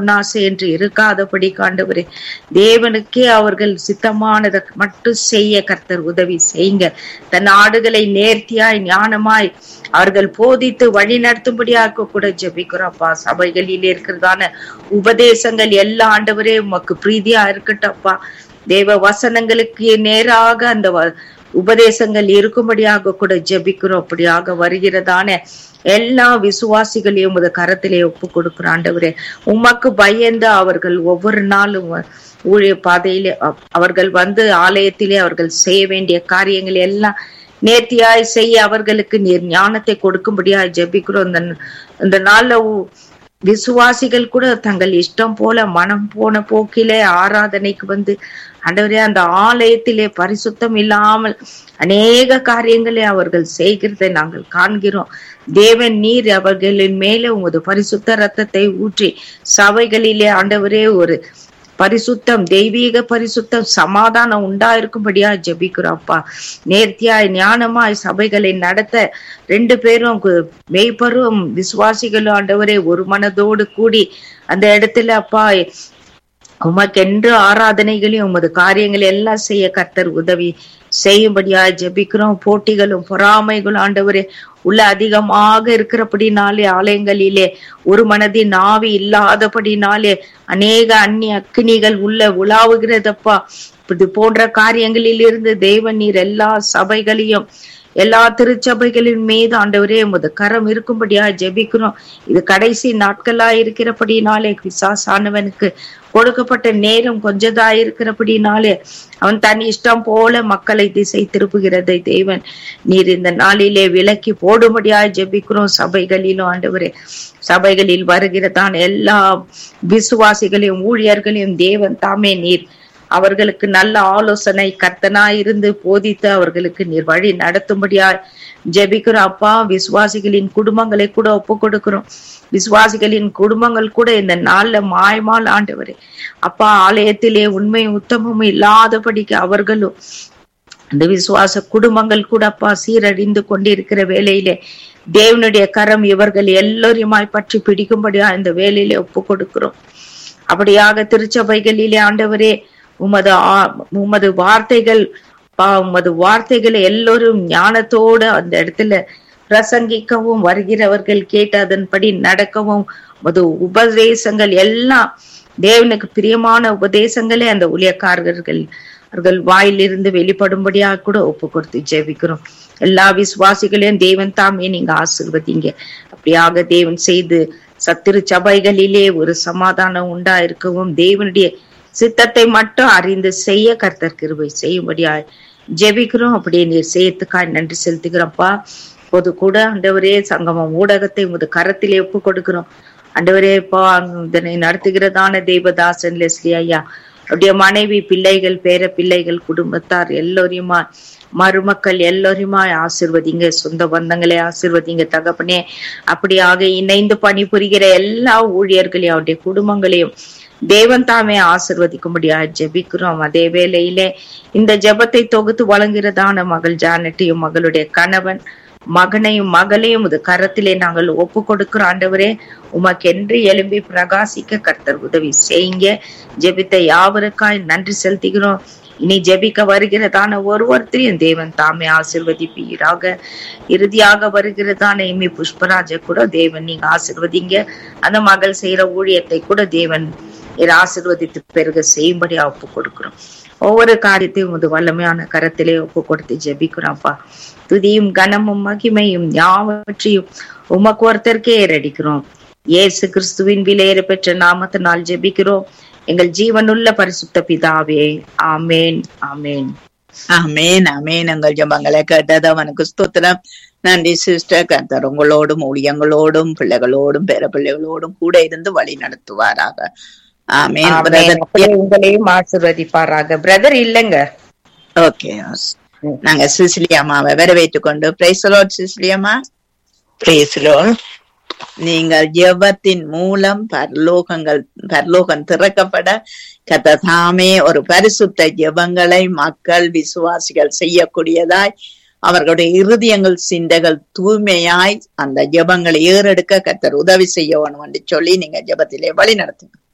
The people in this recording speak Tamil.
பொன்னாசை என்று இருக்காதபடி காண்டவரே தேவனுக்கே அவர்கள் சித்தமானதை மட்டும் செய்ய கர்த்தர் உதவி செய்யுங்க தன் ஆடுகளை நேர்த்தியாய் ஞானமாய் அவர்கள் போதித்து வழி நடத்தும்படியாக கூட ஜெபிக்கிறோம்ப்பா சபைகளில் இருக்கிறதான உபதேசங்கள் எல்லா ஆண்டவரே உமக்கு பிரீதியா இருக்கட்டும்ப்பா தேவ வசனங்களுக்கு நேராக அந்த வ- உபதேசங்கள் இருக்கும்படியாக கூட ஜெபிக்கிறோம் அப்படியாக வருகிறதான எல்லா விசுவாசிகளையும் உமது கரத்திலே ஒப்பு கொடுக்கிறோம் ஆண்டவரே உமக்கு பயந்து அவர்கள் ஒவ்வொரு நாளும் வ- ஊழிய பாதையிலே அ- அவர்கள் வந்து ஆலயத்திலே அவர்கள் செய்ய வேண்டிய காரியங்கள் எல்லாம் நேர்த்தியாய் செய்ய அவர்களுக்கு நீர் ஞானத்தை கொடுக்கும்படியாய் ஜெபிக்கிறோம் இந்த இந்த நாள்ல உ- விசுவாசிகள் கூட தங்கள் இஷ்டம் போல மனம் போன போக்கிலே ஆராதனைக்கு வந்து ஆண்டவரே அந்த ஆலயத்திலே பரிசுத்தம் இல்லாமல் அநேக காரியங்களை அவர்கள் செய்கிறதை நாங்கள் காண்கிறோம் தேவன் நீர் அவர்களின் மேலே உமது பரிசுத்த ரத்தத்தை ஊற்றி சபைகளிலே ஆண்டவரே ஒரு பரிசுத்தம் தெய்வீக பரிசுத்தம் சமாதானம் உண்டாயிருக்கும்படியா ஜெபிக்கிறோம்ப்பா நேர்த்தியாய் ஞானமாய் சபைகளை நடத்த ரெண்டு பேரும் கு- மேய்ப்பரும் விசுவாசிகளும் ஆண்டவரே ஒரு மனதோடு கூடி அந்த இடத்துல அப்பா உமக்கென்று ஆராதனைகளையும் உமது காரியங்களை எல்லாம் செய்ய கர்த்தர் உதவி செய்யும்படியா ஜெபிக்கிறோம் போட்டிகளும் பொறாமைகளும் ஆண்டவரே உள்ள அதிகமாக இருக்கிறபடினாலே ஆலயங்களிலே ஒரு மனதின் ஆவி இல்லாதபடினாலே அநேக அந்நிய அக்கினிகள் உள்ள உலாவுகிறதப்பா இது போன்ற காரியங்களில் இருந்து தேவன் நீர் எல்லா சபைகளையும் எல்லா திருச்சபைகளின் மீது ஆண்டவரே உமது கரம் இருக்கும்படியா ஜெபிக்கிறோம் இது கடைசி நாட்களா இருக்கிறபடினாலே பிசாசானவனுக்கு கொடுக்கப்பட்ட நேரம் கொஞ்சதா இருக்கிறபடினாலே அவன் தன் இஷ்டம் போல மக்களை திசை திருப்புகிறதை தேவன் நீர் இந்த நாளிலே விலக்கி போடும்படியாய் ஜெபிக்கிறோம் சபைகளிலும் ஆண்டவரே சபைகளில் வருகிறதான எல்லா விசுவாசிகளையும் ஊழியர்களையும் தேவன் தாமே நீர் அவர்களுக்கு நல்ல ஆலோசனை கர்த்தனாய் இருந்து போதித்து அவர்களுக்கு நீர் வழி நடத்தும்படியா ஜெபிக்கிறோம் அப்பா விசுவாசிகளின் குடும்பங்களை கூட ஒப்பு கொடுக்கிறோம் விசுவாசிகளின் குடும்பங்கள் கூட இந்த நாள்ல மாய்மால் ஆண்டவரே அப்பா ஆலயத்திலே உண்மை உத்தமமும் இல்லாதபடிக்கு அவர்களும் அந்த விசுவாச குடும்பங்கள் கூட அப்பா சீரழிந்து கொண்டிருக்கிற வேலையிலே தேவனுடைய கரம் இவர்கள் எல்லோரையுமாய் பற்றி பிடிக்கும்படியா இந்த வேலையிலே ஒப்பு கொடுக்கிறோம் அப்படியாக திருச்சபைகளிலே ஆண்டவரே உமது ஆ- உமது வார்த்தைகள் பா உமது வார்த்தைகளை எல்லோரும் ஞானத்தோடு அந்த இடத்துல பிரசங்கிக்கவும் வருகிறவர்கள் கேட்டு அதன்படி நடக்கவும் உமது உபதேசங்கள் எல்லாம் தேவனுக்கு பிரியமான உபதேசங்களே அந்த ஊழியக்காரர்கள் அவர்கள் வாயிலிருந்து வெளிப்படும்படியாக கூட ஒப்பு கொடுத்து ஜெபிக்கிறோம் எல்லா விசுவாசிகளையும் தேவன் தாமே நீங்க ஆசிர்வதிங்க அப்படியாக தேவன் செய்து சத்திரு சபைகளிலே ஒரு சமாதானம் உண்டா இருக்கவும் தேவனுடைய சித்தத்தை மட்டும் அறிந்து செய்ய கர்த்தர் கிருபை செய்யும்படியா ஜெபிக்கிறோம் அப்படியே நீர் செய்யத்துக்காய் நன்றி செலுத்துகிறோம்ப்பா பொது கூட ஆண்டவரே சங்கமம் ஊடகத்தை உமது கரத்திலே ஒப்பு கொடுக்கிறோம் ஆண்டவரே இப்போ இதனை நடத்துகிறதான தேவதாசன் லெஸ்லி ஐயா அவருடைய மனைவி பிள்ளைகள் பேர பிள்ளைகள் குடும்பத்தார் எல்லோரையுமா மருமக்கள் எல்லோரையுமா ஆசிர்வதிங்க சொந்த பந்தங்களை ஆசிர்வதிங்க தகப்பனே அப்படியாக இணைந்து பணிபுரிகிற எல்லா ஊழியர்களையும் அவருடைய குடும்பங்களையும் தேவன் தாமே ஆசிர்வதிக்கும்படியா ஜெபிக்கிறோம் அதே வேளையிலே இந்த ஜெபத்தை தொகுத்து வழங்குகிறதான மகள் ஜானட்டையும் மகளுடைய கணவன் மகனையும் மகளையும் இது கரத்திலே நாங்கள் ஒப்பு கொடுக்கிறோம் ஆண்டவரே உமக்கென்று எழும்பி பிரகாசிக்க கர்த்தர் உதவி செய்யுங்க ஜெபித்த யாவருக்காய் நன்றி செலுத்துகிறோம் இனி ஜெபிக்க வருகிறதான ஒருவர்த்தையும் தேவன் தாமே ஆசிர்வதிப்பீராக இறுதியாக வருகிறதான இம்மி புஷ்பராஜ கூட தேவன் நீங்க ஆசிர்வதிங்க அந்த மகள் செய்யற ஊழியத்தை கூட தேவன் நீர் ஆசிர்வதித்து பிறகு செய்யும்படியா ஒப்பு கொடுக்கிறோம் ஒவ்வொரு காரியத்தையும் உமது வல்லமையான கரத்திலே ஒப்பு கொடுத்து ஜெபிக்கிறோம்ப்பா துதியும் கனமும் மகிமையும் யாவற்றையும் உமக்கு ஒருத்தருக்கே ஏறடிக்கிறோம் இயேசு கிறிஸ்துவின் விலையேற பெற்ற நாமத்தினால் ஜெபிக்கிறோம் எங்கள் ஜீவனுள்ள பரிசுத்த பிதாவே ஆமேன் ஆமேன் அமேன் அமேன் எங்கள் ஜபங்களை கேட்டது அவனுக்கு ஸ்தோத்திரம் நன்றி சிஸ்டர் கர்த்தர் உங்களோடும் ஊழியங்களோடும் பிள்ளைகளோடும் பேர பிள்ளைகளோடும் கூட இருந்து வழி நடத்துவாராக ஆமேன் ஆமென். அப்படியே உங்களையும் ஆசிர்வதிப்பாராக பிரதர் இல்லைங்க ஓகே நாங்க சிசிலி அம்மாவை வரவேற்றுக் கொண்டு பிரைசலோட் சிசிலி அம்மா Praise the Lord. நீங்கள் ஜெபத்தின் மூலம் பரலோகங்கள் பரலோகம் திறக்கப்பட கத்ததாமே ஒரு பரிசுத்த ஜெபங்களை மக்கள் விசுவாசிகள் செய்யக்கூடியதாய் அவர்களுடைய இருதயங்கள் சிந்தைகள் தூய்மையாய் அந்த ஜெபங்களை ஏறெடுக்க கத்தர் உதவி செய்ய வேணும் என்று சொல்லி நீங்க ஜெபத்திலே வழி நடத்துங்க